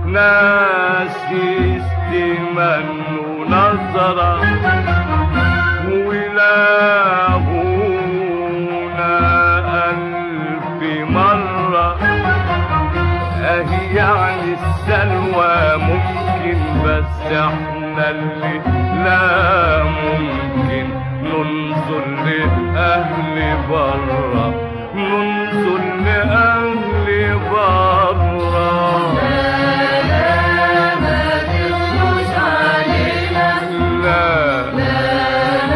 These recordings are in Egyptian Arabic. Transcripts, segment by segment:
ناس يستمنوا نظرة ولاهونا ألف مرة أهي يعني السلوى ممكن بس احنا اللي لا ممكن ننظر لأهل برا ننظر لأهل برا لا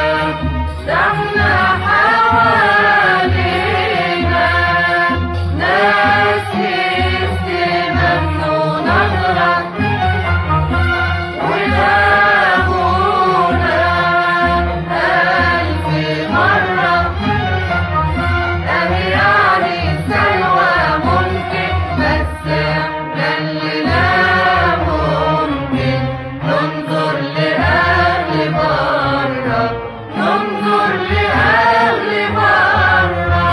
ننظر لأهل برا ننظر لأهل برا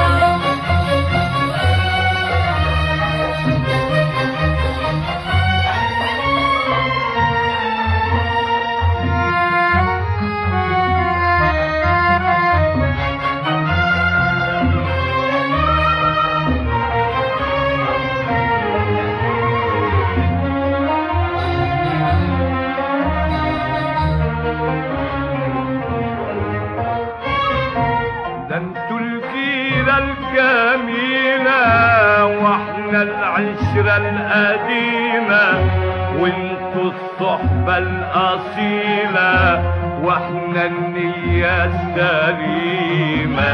ده انتوا الجيرة الجميلة واحنا العشرة القديمة وانتوا الصحبة الأصيلة واحنا النية السليمة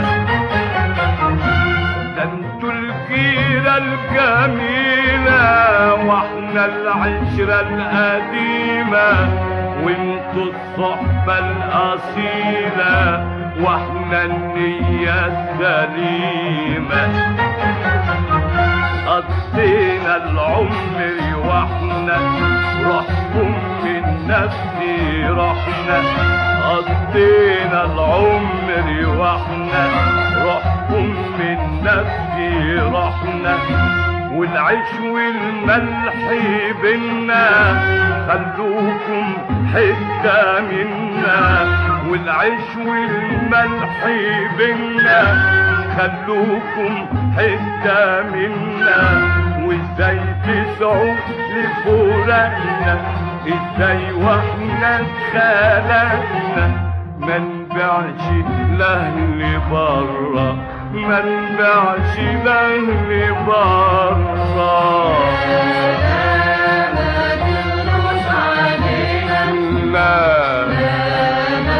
ده انتوا الجيرة الجميلة واحنا العشرة القديمة وانتوا الصحبة الأصيلة واحنا النية السليمة قضينا العمر واحنا روحكم من نفسي رحنا قضينا العمر واحنا روحكم من نفسي رحنا والعيش والملح بينا خلوكم حتة منا والعيش والملح بينا خلوكم حتة منا وازاي تسعوا لفراقنا ازاي واحنا اتخلقنا ما نبيعش لاهل برا ما نبيعش لاهل برا لا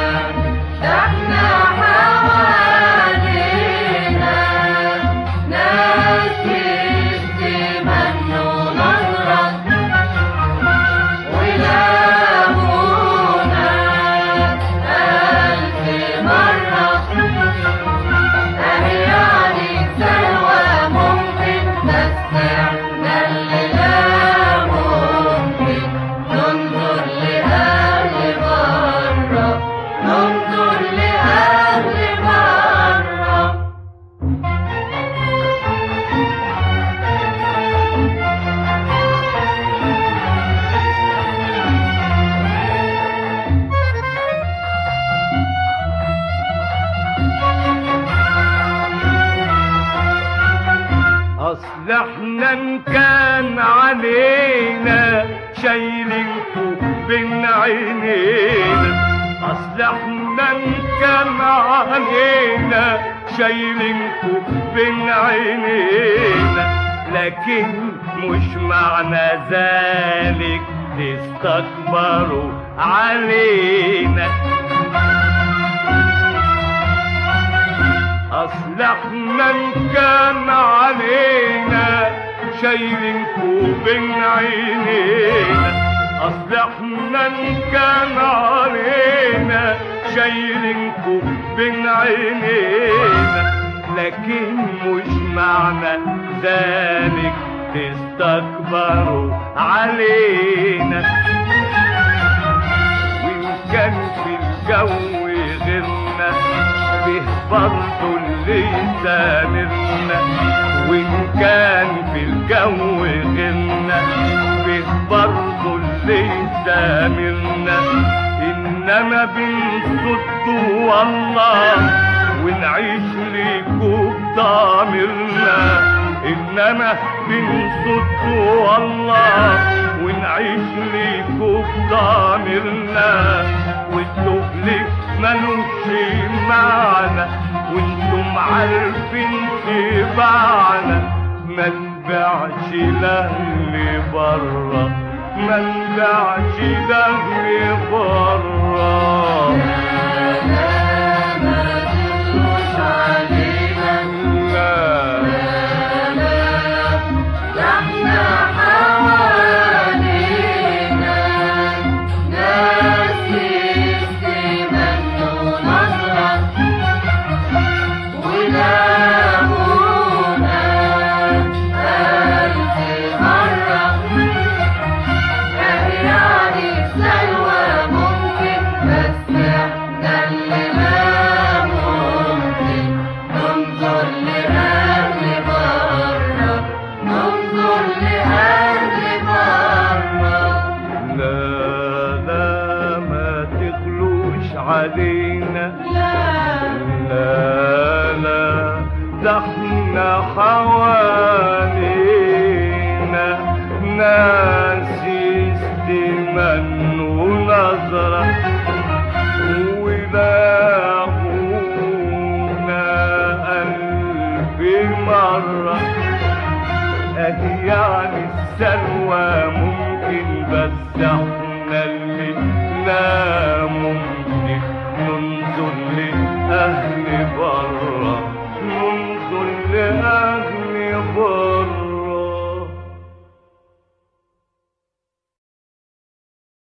ننظر لأهل برا ننظر لأهل برا اصل احنا ان كان علينا شايلينكو بين عينينا اصل احنا ان كان علينا شايلينكو بين عينينا لكن مش معنى ذلك تستكبروا علينا اصل احنا ان كان علينا شايلينكو بين عينينا اصل احنا ان كان علينا شايلينكو بين عينينا لكن مش معنى ذلك تستكبروا علينا وإن كان في الجو غيرنا به برضه اللي يسامرنا وإن كان في الجو غيرنا اللي سامرنا انما بنصد والله ونعيش ليكوا بضميرنا انما بنصد والله ونعيش ليكوا بضميرنا والتهلك ملوش معنى وانتم عارفين تبعنا ما نبيعش لاهل برا ما نبيعش لاهل برا ما تدوش علينا لا احنا حوالينا ناس يستمنوا نصرك ولامونا ألف مرة يعني سلوى ممكن بس احنا اللي لا ممكن ننظر لأهل برا ننظر لأهل برا لا لا ما تغلوش علينا لا لا لا ده احنا حوالينا ناس يستمنوا نظرة ولاقونا ألف مرة أهي يعني السلوى ممكن بس احنا اللي لا